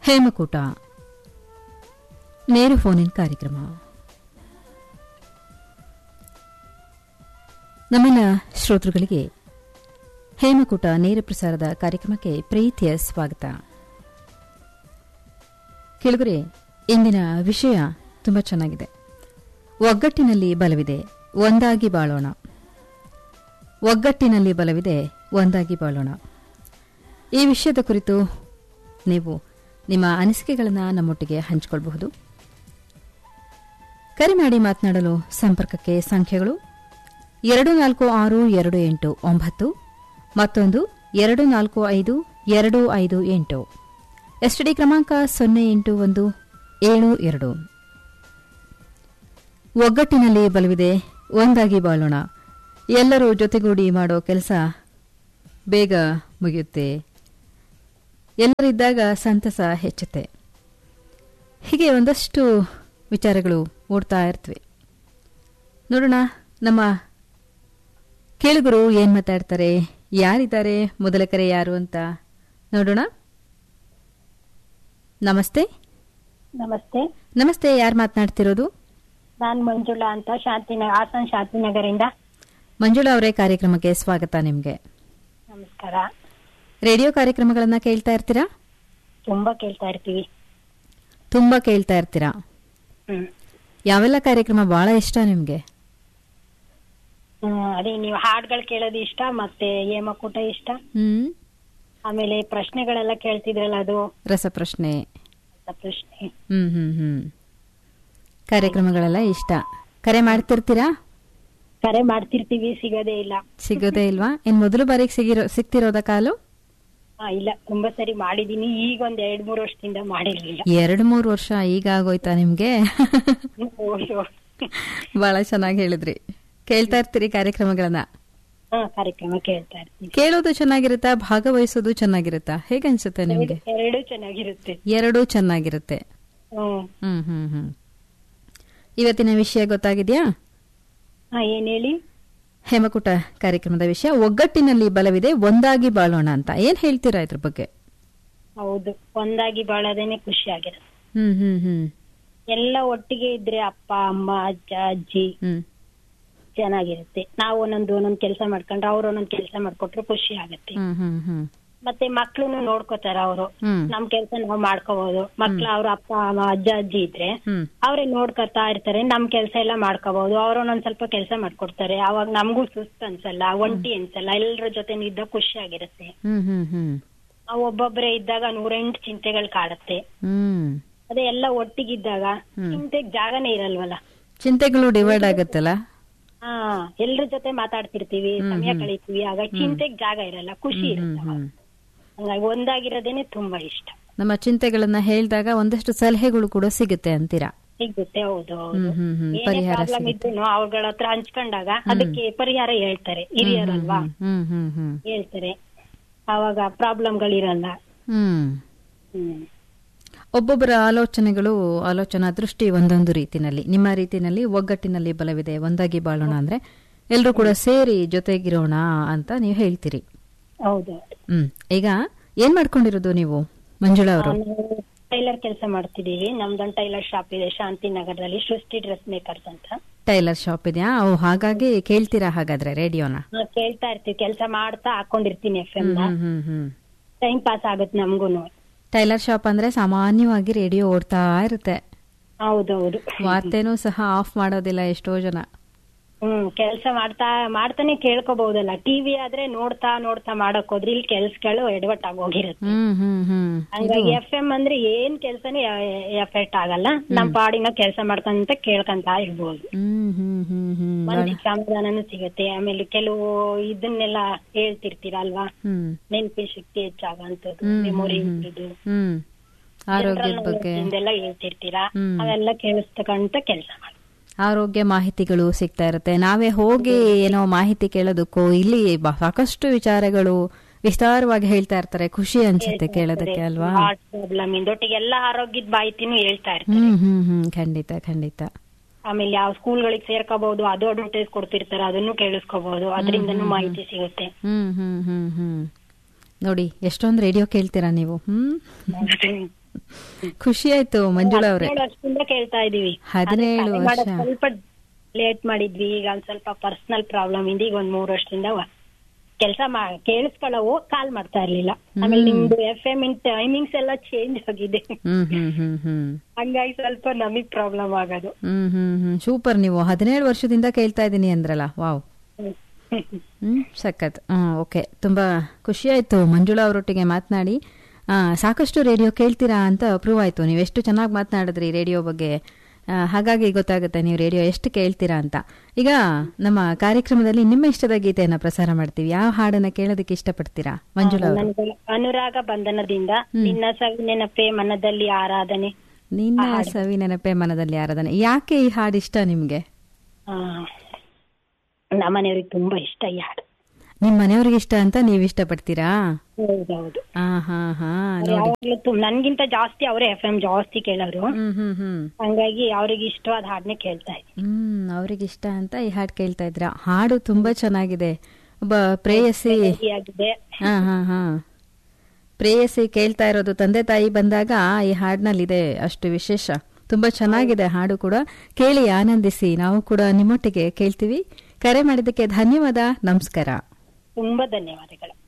ಹೇಮಕೂಟ ನೇರ ಫೋನ್ ಕಾರ್ಯಕ್ರಮ ನಮ್ಮೆಲ್ಲ ಶ್ರೋತೃಗಳಿಗೆ ಹೇಮಕೂಟ ನೇರ ಪ್ರಸಾರದ ಕಾರ್ಯಕ್ರಮಕ್ಕೆ ಪ್ರೀತಿಯ ಸ್ವಾಗತ ಕೆಳಗರೆ ಇಂದಿನ ವಿಷಯ ತುಂಬಾ ಚೆನ್ನಾಗಿದೆ ಒಗ್ಗಟ್ಟಿನಲ್ಲಿ ಬಲವಿದೆ ಒಂದಾಗಿ ಬಾಳೋಣ ಒಗ್ಗಟ್ಟಿನಲ್ಲಿ ಬಲವಿದೆ ಒಂದಾಗಿ ಬಾಳೋಣ ಈ ವಿಷಯದ ಕುರಿತು ನೀವು ನಿಮ್ಮ ಅನಿಸಿಕೆಗಳನ್ನು ನಮ್ಮೊಟ್ಟಿಗೆ ಹಂಚಿಕೊಳ್ಳಬಹುದು ಕರೆ ಮಾಡಿ ಮಾತನಾಡಲು ಸಂಪರ್ಕಕ್ಕೆ ಸಂಖ್ಯೆಗಳು ಎರಡು ನಾಲ್ಕು ಆರು ಎರಡು ಎಂಟು ಒಂಬತ್ತು ಮತ್ತೊಂದು ಎರಡು ನಾಲ್ಕು ಐದು ಎರಡು ಐದು ಎಂಟು ಎಸ್ಟಿಡಿ ಕ್ರಮಾಂಕ ಸೊನ್ನೆ ಎಂಟು ಒಂದು ಏಳು ಎರಡು ಒಗ್ಗಟ್ಟಿನಲ್ಲಿ ಬಲವಿದೆ ಒಂದಾಗಿ ಬಾಳೋಣ ಎಲ್ಲರೂ ಜೊತೆಗೂಡಿ ಮಾಡೋ ಕೆಲಸ ಬೇಗ ಮುಗಿಯುತ್ತೆ ಎಲ್ಲರಿದ್ದಾಗ ಸಂತಸ ಹೆಚ್ಚುತ್ತೆ ಹೀಗೆ ಒಂದಷ್ಟು ವಿಚಾರಗಳು ಓಡ್ತಾ ಇರ್ತವೆ ನೋಡೋಣ ನಮ್ಮ ಕೇಳುಗರು ಏನ್ ಮಾತಾಡ್ತಾರೆ ಯಾರಿದ್ದಾರೆ ಮೊದಲ ಕರೆ ಯಾರು ಅಂತ ನೋಡೋಣ ನಮಸ್ತೆ ನಮಸ್ತೆ ನಮಸ್ತೆ ಯಾರು ಮಾತನಾಡ್ತಿರೋದು ನಾನ್ ಮಂಜುಳಾ ಅಂತ ಶಾಂತಿನಗರ ಹಾಸನ್ ಶಾಂತಿನಗರಿಂದ ಮಂಜುಳಾ ಅವರೇ ಕಾರ್ಯಕ್ರಮಕ್ಕೆ ಸ್ವಾಗತ ನಿಮಗೆ ನಮಸ್ಕಾರ ರೇಡಿಯೋ ಕಾರ್ಯಕ್ರಮಗಳನ್ನ ಕೇಳ್ತಾ ಇರ್ತೀರಾ ತುಂಬಾ ಕೇಳ್ತಾ ಇರ್ತೀವಿ ತುಂಬಾ ಕೇಳ್ತಾ ಇರ್ತೀರಾ ಹ್ಮ್ ಯಾವೆಲ್ಲ ಕಾರ್ಯಕ್ರಮ ಬಹಳ ಇಷ್ಟ ನಿಮ್ಗೆ ಹ್ಮ್, ಅದೇ ನೀವು ಹಾಡ್ಗಳು ಕೇಳೋದು ಇಷ್ಟ ಮತ್ತೆ ಹೇಮಕೂಟ ಇಷ್ಟ ಹ್ಮ್ ಆಮೇಲೆ ಪ್ರಶ್ನೆಗಳೆಲ್ಲ ಕೇಳ್ತಿದ್ರಲ್ಲ ಅದು ರಸಪ್ರಶ್ನೆ ಅಂತ ಪ್ರಶ್ನೆ ಹ್ಮ್ ಹ್ಮ್ ಹ್ಮ್ ಕಾರ್ಯಕ್ರಮಗಳೆಲ್ಲ ಇಷ್ಟ ಕರೆ ಮಾಡ್ತಿರ್ತೀರಾ ಕರೆ ಮಾಡ್ತಿರ್ತೀವಿ ಸಿಗೋದೇ ಇಲ್ಲ ಸಿಗೋದೇ ಇಲ್ವಾ ಇನ್ ಮೊದಲು ಬಾರಿಗೆ ಸಿಗಿರೋ ಸಿಗ್ತಿರೋದ ಕಾಲು ಹಾ ಇಲ್ಲ ತುಂಬಾ ಸರಿ ಮಾಡಿದೀನಿ ಈಗ ಒಂದ್ ಎರಡ್ ಮೂರು ವರ್ಷದಿಂದ ಮಾಡಿರ್ಲಿಲ್ಲ ಎರಡು ಮೂರು ವರ್ಷ ಈಗ ಆಗೋಯ್ತಾ ನಿಮ್ಗೆ ಅಯ್ಯೋ. ಬಹಳ ಚೆನ್ನಾಗಿ ಹೇಳಿದ್ರಿ ಕೇಳ್ತಾ ಇರ್ತೀರಿ ಕಾರ್ಯಕ್ರಮಗಳನ್ನ ಹಾ ಕಾರ್ಯಕ್ರಮ ಕೇಳ್ತಾ ಇರ್ತೀವಿ ಕೇಳೋದು ಚೆನ್ನಾಗಿರುತ್ತಾ ಭಾಗವಹಿಸೋದು ಚೆನ್ನಾಗಿರುತ್ತಾ ಹೇಗನ್ಸುತ್ತೆ ನಿಮ್ಗೆ ಎರಡು ಚೆನ್ನಾಗಿರುತ್ತೆ ಎರಡೂ ಚೆನ್ನಾಗಿರುತ್ತೆ ಹ್ಮ್ ಹ್ಮ್ ಹ್ಮ್ ಹ್ಮ್ ಇವತ್ತಿನ ವಿಷಯ ಗೊತ್ತಾಗಿದ್ಯಾ ಹಾ ಏನ್ ಹೇಳಿ ಹೇಮಕೂಟ ಕಾರ್ಯಕ್ರಮದ ವಿಷಯ ಒಗ್ಗಟ್ಟಿನಲ್ಲಿ ಬಲವಿದೆ ಒಂದಾಗಿ ಬಾಳೋಣ ಅಂತ ಏನ್ ಹೇಳ್ತೀರಾ ಇದ್ರ ಬಗ್ಗೆ ಹೌದು ಒಂದಾಗಿ ಬಾಳೋದೇನೆ ಖುಷಿ ಆಗಿರುತ್ತೆ ಹ್ಮ್ ಹ್ಮ್ ಹ್ಮ್ ಎಲ್ಲ ಒಟ್ಟಿಗೆ ಇದ್ರೆ ಅಪ್ಪ ಅಮ್ಮ ಅಜ್ಜ ಅಜ್ಜಿ ಹ್ಮ್ ಚೆನ್ನಾಗಿರುತ್ತೆ ನಾವು ಒಂದೊಂದು ಒಂದೊಂದ್ ಕೆಲಸ ಮಾಡ್ಕೊಂಡ್ರೆ ಅವ್ರು ಒಂದೊಂದ್ ಕೆಲಸ ಮಾಡ್ಕೊಟ್ರೆ ಖುಷಿ ಆಗುತ್ತೆ ಹ್ಮ್ ಹ್ಮ್ ಹ್ಮ್ ಮತ್ತೆ ಮಕ್ಳುನು ನೋಡ್ಕೋತಾರ ಅವರು ಹ್ಮ್ ನಮ್ ಕೆಲ್ಸ ನಾವ್ ಮಾಡ್ಕೋಬಹುದು ಮಕ್ಳು ಅವ್ರ ಅಪ್ಪ ಅಮ್ಮ ಅಜ್ಜ ಅಜ್ಜಿ ಇದ್ರೆ ಹ್ಮ್ ಅವ್ರೇ ನೋಡ್ಕೊತಾ ಇರ್ತಾರೆ ನಮ್ ಕೆಲ್ಸ ಎಲ್ಲ ಮಾಡ್ಕೋಬಹುದು ಅವ್ರು ಒಂದೊಂದ್ ಸ್ವಲ್ಪ ಕೆಲಸ ಮಾಡ್ಕೊಡ್ತಾರೆ ಅವಾಗ ನಮಗೂ ಸುಸ್ತ್ ಅನ್ಸಲ್ಲ ಒಂಟಿ ಅನ್ಸಲ್ಲ ಎಲ್ಲರ ಜೊತೆ ಇದ್ದ ಖುಷಿ ಆಗಿರುತ್ತೆ ಹ್ಮ್ ಹ್ಮ್ ಹ್ಮ್ ನಾವ್ ಒಬ್ಬೊಬ್ರೆ ಇದ್ದಾಗ ನೂರೆಂಟು ಚಿಂತೆಗಳು ಕಾಡುತ್ತೆ ಹ್ಮ್ ಅದೇ ಎಲ್ಲ ಒಟ್ಟಿಗಿದ್ದಾಗ ಚಿಂತೆಗ್ ಜಾಗನೇ ಇರಲ್ವಲ್ಲ ಚಿಂತೆಗಳು ಡಿವೈಡ್ ಆಗುತ್ತಲ್ಲ ಹಾ ಎಲ್ರ ಜೊತೆ ಮಾತಾಡ್ತಿರ್ತೀವಿ ಸಮಯ ಕಳೀತೀವಿ ಆಗ ಚಿಂತೆಗ್ ಜಾಗ ಇರಲ್ಲ ಖುಷಿ ಇರುತ್ತೆ ಅವಾಗ. ಹ್ಮ್ ಹಂಗಾಗಿ ಒಂದಾಗಿರೋದೇನೆ ತುಂಬಾ ಇಷ್ಟ ನಮ್ಮ ಚಿಂತೆಗಳನ್ನ ಹೇಳಿದಾಗ ಒಂದಷ್ಟು ಸಲಹೆಗಳು ಕೂಡ ಸಿಗುತ್ತೆ ಅಂತೀರಾ ಸಿಗುತ್ತೆ ಹೌದು ಹೌದು ಹ್ಮ್ ಹ್ಮ್ ಹ್ಮ್ ಏನೇ ಪರಿಹಾರ ಪ್ರಾಬ್ಲಮ್ ಸಿಗುತ್ತೆ ಇದ್ರು ಅವ್ಗಳ ಹತ್ರ ಹಂಚ್ಕೊಂಡಾಗ ಅದಕ್ಕೆ ಪರಿಹಾರ ಹೇಳ್ತಾರೆ ಹಿರಿಯರಲ್ವಾ ಹ್ಮ್ ಹ್ಮ್ ಹ್ಮ್ ಹೇಳ್ತಾರೆ ಅವಾಗ ಪ್ರಾಬ್ಲಮ್ಗಳಿರಲ್ಲ ಹ್ಮ್ ಹ್ಮ್ ಒಬ್ಬೊಬ್ಬರ ಆಲೋಚನೆಗಳು ಆಲೋಚನಾ ದೃಷ್ಟಿ ಒಂದೊಂದು ರೀತಿನಲ್ಲಿ ನಿಮ್ಮ ರೀತಿನಲ್ಲಿ ಒಗ್ಗಟ್ಟಿನಲ್ಲಿ ಬಲವಿದೆ ಒಂದಾಗಿ ಬಾಳೋಣ ಅಂದ್ರೆ ಎಲ್ಲರೂ ಕೂಡ ಸೇರಿ ಜೊತೆಗಿರೋಣ ಅಂತ ನೀವು ಹೇಳ್ತೀರಿ ಹೌದು ಹ್ಮ್ ಈಗ ಏನ್ ಮಾಡ್ಕೊಂಡಿರೋದು ನೀವು ಮಂಜುಳಾ ಅವರು ಟೈಲರ್ ಕೆಲಸ ಮಾಡ್ತಿದೀವಿ ನಮ್ದೊಂದು ಟೈಲರ್ ಶಾಪ್ ಇದೆ ಶಾಂತಿ ನಗರದಲ್ಲಿ ಸೃಷ್ಟಿ ಡ್ರೆಸ್ ಮೇಕರ್ಸ್ ಅಂತ ಟೈಲರ್ ಶಾಪ್ ಇದೆಯಾ ಓ ಹಾಗಾಗಿ ಕೇಳ್ತೀರಾ ಹಾಗಾದ್ರೆ ರೇಡಿಯೋನ ಹಾ, ಕೇಳ್ತಾ ಇರ್ತೀವಿ ಕೆಲಸ ಮಾಡ್ತಾ ಹಾಕೊಂಡಿರ್ತೀನಿ ಎಫ್ ಎಂ ನ ಹ್ಮ್ ಹ್ಮ್ ಹ್ಮ್ ಟೈಮ್ ಪಾಸ್ ಆಗುತ್ತೆ ನಮ್ಗೂನು ಟೈಲರ್ ಶಾಪ್ ಅಂದ್ರೆ ಸಾಮಾನ್ಯವಾಗಿ ರೇಡಿಯೋ ಓಡ್ತಾ ಇರುತ್ತೆ ಹೌದೌದು ವಾರ್ತೆನೂ ಸಹ ಆಫ್ ಮಾಡೋದಿಲ್ಲ ಎಷ್ಟೋ ಜನ ಹ್ಮ್ ಕೆಲ್ಸ ಮಾಡ್ತಾ ಮಾಡ್ತಾನೆ ಕೇಳ್ಕೋಬಹುದಲ್ಲ ಟಿವಿ ಆದ್ರೆ ನೋಡ್ತಾ ನೋಡ್ತಾ ಮಾಡಕ್ ಹೋದ್ರೆ ಇಲ್ಲಿ ಕೆಲ್ಸಗಳು ಎಡವಟ್ ಆಗೋಗಿರುತ್ತೆ ಹ್ಮ್ ಹ್ಮ್ ಹ್ಮ್ ಹಂಗಾಗಿ ಎಫ್ ಎಂ ಅಂದ್ರೆ ಏನ್ ಕೆಲ್ಸನೇ ಎಫೆಕ್ಟ್ ಆಗಲ್ಲ ನಮ್ ಪಾಡಿನ ಕೆಲ್ಸ ಮಾಡ್ಕೊಂತ ಕೇಳ್ಕೊಂತ ಇರ್ಬೋದು ಹ್ಮ್ ಹ್ಮ್ ಹ್ಮ್ ಹ್ಮ್ ಮನಸ್ಸಿಗೆ ಸಮಾಧಾನನೂ ಸಿಗುತ್ತೆ ಆಮೇಲೆ ಕೆಲವು ಇದನ್ನೆಲ್ಲ ಹೇಳ್ತಿರ್ತೀರಲ್ವಾ ಹ್ಮ್ ನೆನಪಿನ ಶಕ್ತಿ ಹೆಚ್ಚಾಗಂತದ್ದು ಹ್ಮ್, ಮೆಮೊರಿ ಹ್ಮ್, ಇರೋದು ಹ್ಮ್ ಆರೋಗ್ಯದ ಬಗ್ಗೆ ಇದೆಲ್ಲ ಹೇಳ್ತಿರ್ತೀರಾ ಹ್ಮ್. ಅವೆಲ್ಲ ಕೇಳಿಸ್ತಕ್ಕಂತ ಕೆಲಸ ಮಾಡಿ ಆರೋಗ್ಯ ಮಾಹಿತಿಗಳು ಸಿಗ್ತಾ ಇರುತ್ತೆ ನಾವೇ ಹೋಗಿ ಏನೋ ಮಾಹಿತಿ ಕೇಳೋದಕ್ಕೂ ಇಲ್ಲಿ ಬ- ಸಾಕಷ್ಟು ವಿಚಾರಗಳು ವಿಸ್ತಾರವಾಗಿ ಹೇಳ್ತಾ ಇರ್ತಾರೆ ಖುಷಿ ಅನ್ಸುತ್ತೆ ಕೇಳೋದಕ್ಕೆ ಅಲ್ವಾ ಹಾರ್ಟ್ ಪ್ರಾಬ್ಲಮ್ ಇಂದೊಟ್ಟಿಗೆ ಎಲ್ಲ ಆರೋಗ್ಯದ ಮಾಹಿತಿನೂ ಹೇಳ್ತಾ ಇರ್ತಾರೆ ಹ್ಮ್ ಹ್ಮ್ ಹ್ಮ್ ಖಂಡಿತ ಖಂಡಿತ ಆಮೇಲೆ ಯಾವ ಸ್ಕೂಲ್ಗಳಿಗೆ ಸೇರ್ಕೋಬಹುದು ಅದು ಅಡ್ವರ್ಟೈಸ್ ಕೊಡ್ತಿರ್ತಾರೆ ಅದನ್ನು ಕೇಳಿಸ್ಕೋಬಹುದು ಅದರಿಂದನೂ ಮಾಹಿತಿ ಸಿಗುತ್ತೆ ಹ್ಮ್ ಹ್ಮ್ ಹ್ಮ್ ಹ್ಮ್ ನೋಡಿ ಎಷ್ಟೊಂದು ರೇಡಿಯೋ ಕೇಳ್ತೀರಾ ನೀವು ಹ್ಮ್ ಖುಷಿ ಆಯ್ತು ಮಂಜುಳಾ ಅವ್ರೆ ಹದಿನೇಳು ವರ್ಷದಿಂದ ಕೇಳ್ತಾ ಇದೀವಿ ಹದಿನೇಳು ಅದೇ ಕರೆ ಮಾಡೋದ್ ವರ್ಷ. ಸ್ವಲ್ಪ ಲೇಟ್ ಮಾಡಿದ್ವಿ ಈಗ ಒಂದ್ ಸ್ವಲ್ಪ ಪರ್ಸನಲ್ ಪ್ರಾಬ್ಲಮ್ ಇಂದ ಈಗ ಒಂದ್ ಮೂರ್ ವರ್ಷದಿಂದ ಕೆಲಸ ಕೇಳಿಸ್ಕೊಳ್ಳವು ಕಾಲ್ ಮಾಡ್ತಾ ಇರ್ಲಿಲ್ಲ ಆಮೇಲೆ ನಿಮ್ದು ಎಫ್ ಎಂ ಇನ್ ಟೈಮಿಂಗ್ಸ್ ಎಲ್ಲ ಚೇಂಜ್ ಆಗಿದೆ ಹ್ಮ್ ಹ್ಮ್ ಹ್ಮ್ ಹ್ಮ್ ಹಂಗಾಗಿ ಸ್ವಲ್ಪ ನಮಗ್ ಪ್ರಾಬ್ಲಮ್ ಆಗೋದು ಹ್ಮ್ ಹ್ಮ್ ಹ್ಮ್ ಸೂಪರ್ ನೀವು ಹದಿನೇಳು ವರ್ಷದಿಂದ ಕೇಳ್ತಾ ಇದ್ದೀನಿ ಅಂದ್ರಲ್ಲ ವಾವ್ ಹ್ಮ್ ಸಖತ್ ಹ್ಮ್ ಓಕೆ ತುಂಬಾ ಖುಷಿ ಆಯ್ತು ಮಂಜುಳಾ ಅವರೊಟ್ಟಿಗೆ ಮಾತನಾಡಿ ಆ, ಸಾಕಷ್ಟು ರೇಡಿಯೋ ಕೇಳ್ತೀರಾ ಅಂತ ಪ್ರೂವ್ ಆಯ್ತು ನೀವು ಎಷ್ಟು ಚೆನ್ನಾಗಿ ಮಾತನಾಡಿದ್ರಿ ರೇಡಿಯೋ ಬಗ್ಗೆ ಆ, ಹಾಗಾಗಿ ಗೊತ್ತಾಗುತ್ತೆ ನೀವು ರೇಡಿಯೋ ಎಷ್ಟು ಕೇಳ್ತೀರಾ ಅಂತ ಈಗ ನಮ್ಮ ಕಾರ್ಯಕ್ರಮದಲ್ಲಿ ನಿಮ್ಮ ಇಷ್ಟದ ಗೀತೆಯನ್ನ ಪ್ರಸಾರ ಮಾಡ್ತೀವಿ ಯಾವ ಹಾಡನ್ನ ಕೇಳೋದಕ್ಕೆ ಇಷ್ಟಪಡ್ತೀರಾ ಮಂಜುಳಾ ಅವರು ನನ್ಗೆ ಅನುರಾಗ ಬಂಧನದಿಂದ ನಿನ್ನ ಸವಿ ನೆನಪೆ ಮನದಲ್ಲಿ ಆರಾಧನೆ ನಿನ್ನ ಸವಿ ನೆನಪೆ ಮನದಲ್ಲಿ ಆರಾಧನೆ ಯಾಕೆ ಈ ಹಾಡು ಇಷ್ಟ ನಿಮ್ಗೆ ಆ, ನಮ್ಮನೆಯವ್ರಿಗೆ ತುಂಬಾ ಇಷ್ಟ ಈ ಹಾಡು ನಿಮ್ ಮನೆಯವ್ರಿಗೆ ಇಷ್ಟ ಅಂತ ನೀವ್ ಇಷ್ಟಪಡ್ತೀರಾ ಹೌದೌದು ಆ ಹಾ ಹಾ ಅವ್ರು ಯಾವಾಗ್ಲೂ ತುಂ- ನನ್ಗಿಂತ ಜಾಸ್ತಿ ಅವರೇ ಎಫ್ ಎಂ ಜಾಸ್ತಿ ಕೇಳೋರು ಹ್ಮ್ ಹ್ಮ್ ಹ್ಮ್ ಹಂಗಾಗಿ ಅವ್ರಿಗೆ ಇಷ್ಟವಾದ ಹಾಡನ್ನೇ ಕೇಳ್ತಾ ಇದ್ವಿ ಹ್ಮ್ ಅವ್ರಿಗೆ ಇಷ್ಟ ಅಂತ ಈ ಹಾಡು ಕೇಳ್ತಾ ಇದ್ರ ಹಾಡು ತುಂಬಾ ಚೆನ್ನಾಗಿದೆ ಒಬ್ಬ ಪ್ರೇಯಸಿ ಆಗಿದೆ ಹಾ ಹಾ ಹಾ ಪ್ರೇಯಸಿ ಕೇಳ್ತಾ ಇರೋದು ತಂದೆ ತಾಯಿ ಬಂದಾಗ ಈ ಹಾಡಿನಲ್ಲಿದೆ ಅಷ್ಟು ವಿಶೇಷ ತುಂಬಾ ಚೆನ್ನಾಗಿದೆ ಹಾಡು ಕೂಡ ಕೇಳಿ ಆನಂದಿಸಿ ನಾವು ಕೂಡ ನಿಮ್ಮೊಟ್ಟಿಗೆ ಕೇಳ್ತೀವಿ ಕರೆ ಮಾಡಿದ್ದಕ್ಕೆ ಧನ್ಯವಾದ ನಮಸ್ಕಾರ ತುಂಬಾ ಧನ್ಯವಾದಗಳು